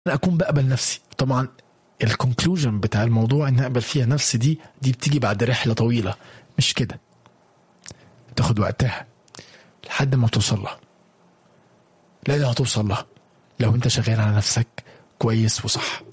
انا اكون بقبل نفسي طبعا الكونكلوجن بتاع الموضوع ان اقبل فيها نفسي دي دي بتيجي بعد رحله طويله مش كده تاخد وقتها لحد ما توصل لها لازم هتوصل لها لو انت شغال على نفسك كويس وصح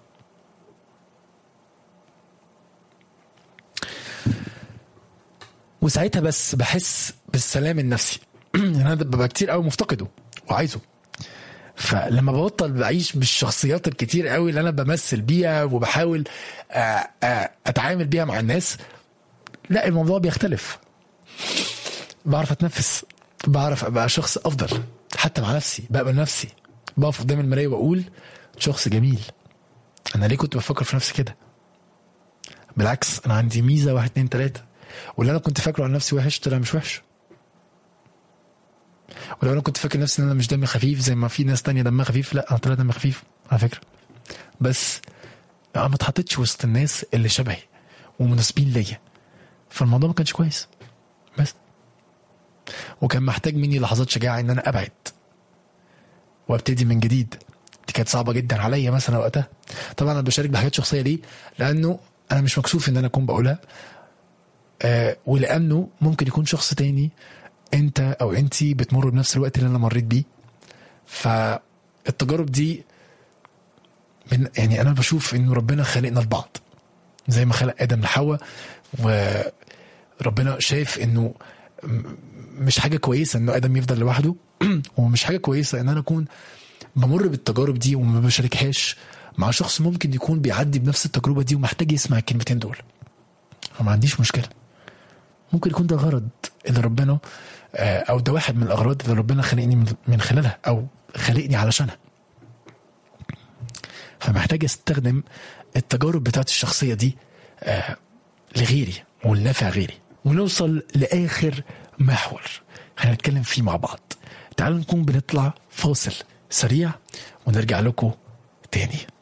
وساعتها بس بحس بالسلام النفسي انا ببقى كتير قوي مفتقده وعايزه فلما ببطل بعيش بالشخصيات الكتير قوي اللي انا بمثل بيها وبحاول آه، آه، اتعامل بيها مع الناس لا الموضوع بيختلف بعرف اتنفس بعرف ابقى شخص افضل حتى مع نفسي بقبل نفسي بقف قدام المرايه واقول شخص جميل انا ليه كنت بفكر في نفسي كده بالعكس انا عندي ميزه واحد اتنين تلاته واللي انا كنت فاكره عن نفسي وحش طلع مش وحش ولو انا كنت فاكر نفسي ان انا مش دمي خفيف زي ما في ناس تانية دمها خفيف لا انا طلع دمي خفيف على فكره بس انا ما اتحطيتش وسط الناس اللي شبهي ومناسبين ليا فالموضوع ما كانش كويس بس وكان محتاج مني لحظات شجاعه ان انا ابعد وابتدي من جديد دي كانت صعبه جدا عليا مثلا وقتها طبعا انا بشارك بحاجات شخصيه ليه لانه انا مش مكسوف ان انا اكون بقولها آه ولانه ممكن يكون شخص تاني انت او انتي بتمر بنفس الوقت اللي انا مريت بيه فالتجارب دي من يعني انا بشوف انه ربنا خلقنا لبعض زي ما خلق ادم لحواء وربنا شايف انه م- مش حاجه كويسه انه ادم يفضل لوحده ومش حاجه كويسه ان انا اكون بمر بالتجارب دي وما بشاركهاش مع شخص ممكن يكون بيعدي بنفس التجربه دي ومحتاج يسمع الكلمتين دول فما عنديش مشكله ممكن يكون ده غرض اللي ربنا آه، او ده واحد من الاغراض اللي ربنا خلقني من- من خلالها او خلقني علشانها فمحتاج استخدم التجارب بتاعت الشخصيه دي آه، لغيري ولنفع غيري ونوصل لاخر محور هنتكلم فيه مع بعض تعالوا نكون بنطلع فاصل سريع ونرجع لكم تاني